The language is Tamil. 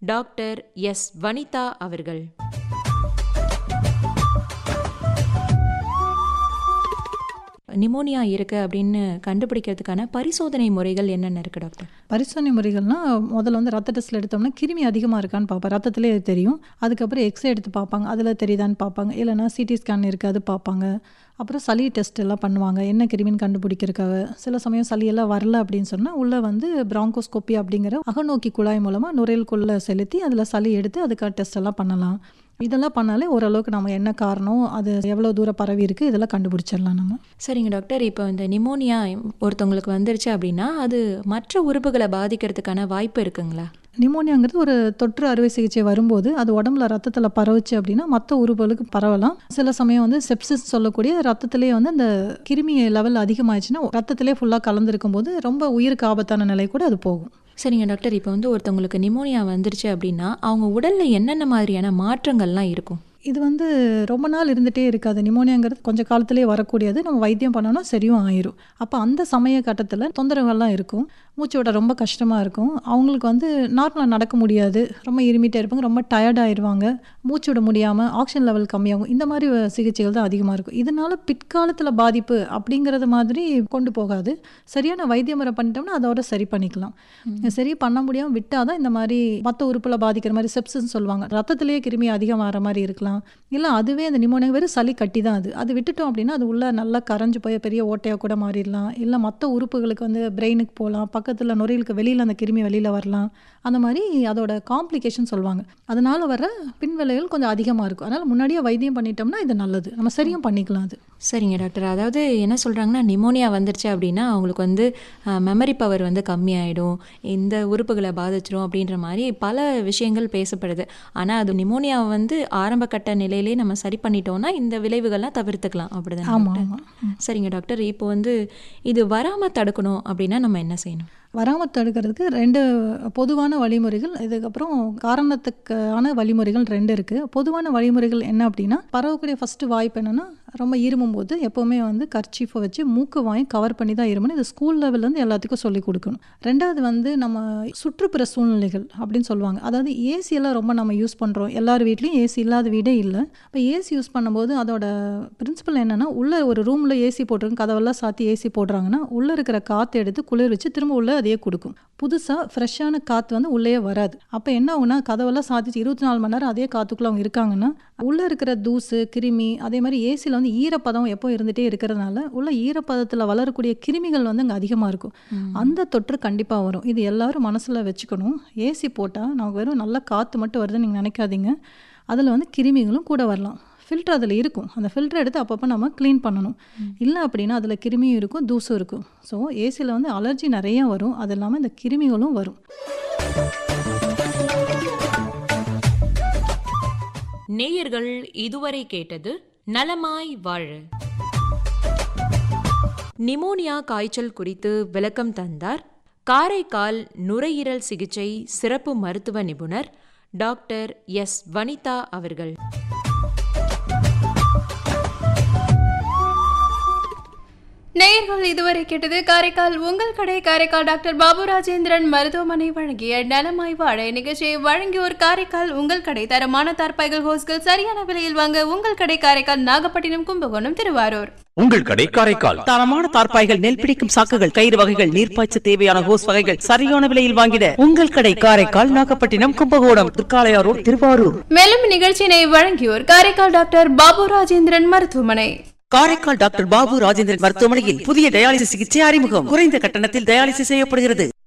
டாக்டர் எஸ் வனிதா அவர்கள் நிமோனியா இருக்கு அப்படின்னு கண்டுபிடிக்கிறதுக்கான பரிசோதனை முறைகள் என்னென்ன இருக்கு டாக்டர் பரிசோதனை முறைகள்னால் முதல்ல வந்து ரத்த டெஸ்ட்டில் எடுத்தோம்னா கிருமி அதிகமாக இருக்கான்னு பார்ப்பேன் ரத்தத்திலே அது தெரியும் அதுக்கப்புறம் எக்ஸ்ரே எடுத்து பார்ப்பாங்க அதில் தெரியுதான்னு பார்ப்பாங்க இல்லைனா சிடி ஸ்கேன் இருக்குது அது பார்ப்பாங்க அப்புறம் சளி டெஸ்ட் எல்லாம் பண்ணுவாங்க என்ன கிருமின்னு கண்டுபிடிக்கிறதுக்காக சில சமயம் சளியெல்லாம் வரல அப்படின்னு சொன்னால் உள்ளே வந்து பிராங்கோஸ்கோப்பி அப்படிங்கிற அகநோக்கி குழாய் மூலமாக நுரையீரலுக்குள்ளே செலுத்தி அதில் சளி எடுத்து அதுக்காக டெஸ்ட் எல்லாம் பண்ணலாம் இதெல்லாம் பண்ணாலே ஓரளவுக்கு நம்ம என்ன காரணம் அது எவ்வளோ தூரம் பரவி இருக்குது இதெல்லாம் கண்டுபிடிச்சிடலாம் நம்ம சரிங்க டாக்டர் இப்போ இந்த நிமோனியா ஒருத்தவங்களுக்கு வந்துருச்சு அப்படின்னா அது மற்ற உறுப்புகளை பாதிக்கிறதுக்கான வாய்ப்பு இருக்குங்களா நிமோனியாங்கிறது ஒரு தொற்று அறுவை சிகிச்சை வரும்போது அது உடம்புல ரத்தத்தில் பரவுச்சு அப்படின்னா மற்ற உறுப்புகளுக்கு பரவலாம் சில சமயம் வந்து செப்சிஸ் சொல்லக்கூடிய ரத்தத்திலேயே வந்து அந்த கிருமி லெவல் அதிகமாகிடுச்சுன்னா ரத்தத்திலே ஃபுல்லாக கலந்துருக்கும் போது ரொம்ப உயிருக்கு ஆபத்தான நிலை கூட அது போகும் சரிங்க டாக்டர் இப்போ வந்து ஒருத்தவங்களுக்கு நிமோனியா வந்துருச்சு அப்படின்னா அவங்க உடல்ல என்னென்ன மாதிரியான மாற்றங்கள்லாம் இருக்கும் இது வந்து ரொம்ப நாள் இருந்துகிட்டே இருக்காது நிமோனியாங்கிறது கொஞ்சம் காலத்திலே வரக்கூடியது நம்ம வைத்தியம் பண்ணோம்னா சரியும் ஆயிரும் அப்போ அந்த சமய கட்டத்தில் தொந்தரவுகள்லாம் இருக்கும் மூச்சு விட ரொம்ப கஷ்டமாக இருக்கும் அவங்களுக்கு வந்து நார்மலாக நடக்க முடியாது ரொம்ப இருமிட்டே இருப்பாங்க ரொம்ப டயர்ட் ஆயிடுவாங்க மூச்சு விட முடியாமல் ஆக்சிஜன் லெவல் கம்மியாகும் இந்த மாதிரி சிகிச்சைகள் தான் அதிகமாக இருக்கும் இதனால பிற்காலத்தில் பாதிப்பு அப்படிங்கிறது மாதிரி கொண்டு போகாது சரியான வைத்திய முறை பண்ணிட்டோம்னா அதோட சரி பண்ணிக்கலாம் சரி பண்ண முடியாமல் விட்டால் தான் இந்த மாதிரி மற்ற உறுப்பில் பாதிக்கிற மாதிரி செப்ஸ்ன்னு சொல்லுவாங்க ரத்தத்திலேயே கிருமி அதிகமாகிற மாதிரி இருக்கலாம் இல்லை அதுவே அந்த நிமோனியா வெறும் சளி கட்டி தான் அது அது விட்டுட்டோம் அப்படின்னா அது உள்ள நல்லா கரைஞ்சு போய் பெரிய ஓட்டையாக கூட மாறிடலாம் இல்லை மற்ற உறுப்புகளுக்கு வந்து பிரெயினுக்கு போகலாம் பக்கத்தில் நுரையீரலுக்கு வெளியில் அந்த கிருமி வெளியில் வரலாம் அந்த மாதிரி அதோட காம்ப்ளிகேஷன் சொல்லுவாங்க அதனால வர பின்விளைவுகள் கொஞ்சம் அதிகமாக இருக்கும் அதனால் முன்னாடியே வைத்தியம் பண்ணிட்டோம்னா இது நல்லது நம்ம சரியும் பண்ணிக்கலாம் அது சரிங்க டாக்டர் அதாவது என்ன சொல்கிறாங்கன்னா நிமோனியா வந்துருச்சு அப்படின்னா அவங்களுக்கு வந்து மெமரி பவர் வந்து கம்மியாயிடும் இந்த உறுப்புகளை பாதிச்சிரும் அப்படின்ற மாதிரி பல விஷயங்கள் பேசப்படுது ஆனால் அது நிமோனியா வந்து ஆரம்ப கட்ட நிலையிலே நம்ம சரி பண்ணிட்டோம்னா இந்த விளைவுகள்லாம் தவிர்த்துக்கலாம் அப்படிதான் ஆமாம் டாக்டர்? ஆமாம் சரிங்க டாக்டர் இப்போ வந்து இது வராமல் தடுக்கணும் அப்படின்னா நம்ம என்ன செய்யணும் வராமல் தடுக்கிறதுக்கு ரெண்டு பொதுவான வழிமுறைகள் இதுக்கப்புறம் காரணத்துக்கான வழிமுறைகள் ரெண்டு இருக்குது பொதுவான வழிமுறைகள் என்ன அப்படின்னா பரவக்கூடிய ஃபஸ்ட்டு வாய்ப்பு என்னென்னா ரொம்ப இருமும் போது எப்போவுமே வந்து கர்ச்சீஃபை வச்சு மூக்கு வாயும் கவர் பண்ணி தான் இருமணும் இது ஸ்கூல் லெவல்லேருந்து எல்லாத்துக்கும் சொல்லிக் கொடுக்கணும் ரெண்டாவது வந்து நம்ம சுற்றுப்புற சூழ்நிலைகள் அப்படின்னு சொல்லுவாங்க அதாவது ஏசி எல்லாம் ரொம்ப நம்ம யூஸ் பண்ணுறோம் எல்லார் வீட்லேயும் ஏசி இல்லாத வீடே இல்லை இப்போ ஏசி யூஸ் பண்ணும்போது அதோட பிரின்சிபல் என்னென்னா உள்ள ஒரு ரூமில் ஏசி போட்டிருக்கு கதவெல்லாம் சாத்தி ஏசி போடுறாங்கன்னா உள்ளே இருக்கிற காற்று எடுத்து குளிர் வச்சு திரும்ப உள்ள அதையே கொடுக்கும் புதுசாக ஃப்ரெஷ்ஷான காற்று வந்து உள்ளே வராது அப்போ என்ன ஆகுனா கதவெல்லாம் சாத்திச்சு இருபத்தி நாலு மணி நேரம் அதே காற்றுக்குள்ளே அவங்க இருக்காங்கன்னா உள்ளே இருக்கிற தூசு கிருமி அதே மாதிரி ஏசியில் வந்து ஈரப்பதம் எப்போ இருந்துகிட்டே இருக்கிறதுனால உள்ள ஈரப்பதத்தில் வளரக்கூடிய கிருமிகள் வந்து அங்கே அதிகமாக இருக்கும் அந்த தொற்று கண்டிப்பாக வரும் இது எல்லாரும் மனசில் வச்சுக்கணும் ஏசி போட்டால் நமக்கு வெறும் நல்ல காற்று மட்டும் வருதுன்னு நீங்கள் நினைக்காதீங்க அதில் வந்து கிருமிகளும் கூட வரலாம் ஃபில்டர் அதில் இருக்கும் அந்த ஃபில்டர் எடுத்து அப்பப்போ நம்ம க்ளீன் பண்ணணும் இல்லை அப்படின்னா அதில் கிருமியும் இருக்கும் தூசும் இருக்கும் ஸோ ஏசியில் வந்து அலர்ஜி நிறைய வரும் அது இல்லாமல் இந்த கிருமிகளும் வரும் நேயர்கள் இதுவரை கேட்டது நலமாய் வாழ நிமோனியா காய்ச்சல் குறித்து விளக்கம் தந்தார் காரைக்கால் நுரையீரல் சிகிச்சை சிறப்பு மருத்துவ நிபுணர் டாக்டர் எஸ் வனிதா அவர்கள் நேயர்கள் இதுவரை கேட்டது காரைக்கால் உங்கள் கடை காரைக்கால் டாக்டர் பாபு ராஜேந்திரன் மருத்துவமனை வழங்கிய நலமாய் வாழ நிகழ்ச்சியை வழங்கியோர் காரைக்கால் உங்கள் கடை தரமான தார்பாய்கள் ஹோஸ்கள் சரியான விலையில் வாங்க உங்கள் கடை காரைக்கால் நாகப்பட்டினம் கும்பகோணம் திருவாரூர் உங்கள் கடை காரைக்கால் தரமான தார்ப்பாய்கள் நெல் பிடிக்கும் சாக்குகள் கயிறு வகைகள் நீர்ப்பாய்ச்ச தேவையான ஹோஸ் வகைகள் சரியான விலையில் வாங்கிட உங்கள் கடை காரைக்கால் நாகப்பட்டினம் கும்பகோணம் திருக்காளையாரோடு திருவாரூர் மேலும் நிகழ்ச்சியினை வழங்கியோர் காரைக்கால் டாக்டர் பாபு ராஜேந்திரன் மருத்துவமனை காரைக்கால் டாக்டர் பாபு ராஜேந்திரன் மருத்துவமனையில் புதிய டயாலிசிஸ் சிகிச்சை அறிமுகம் குறைந்த கட்டணத்தில் டயாலிசிஸ் செய்யப்படுகிறது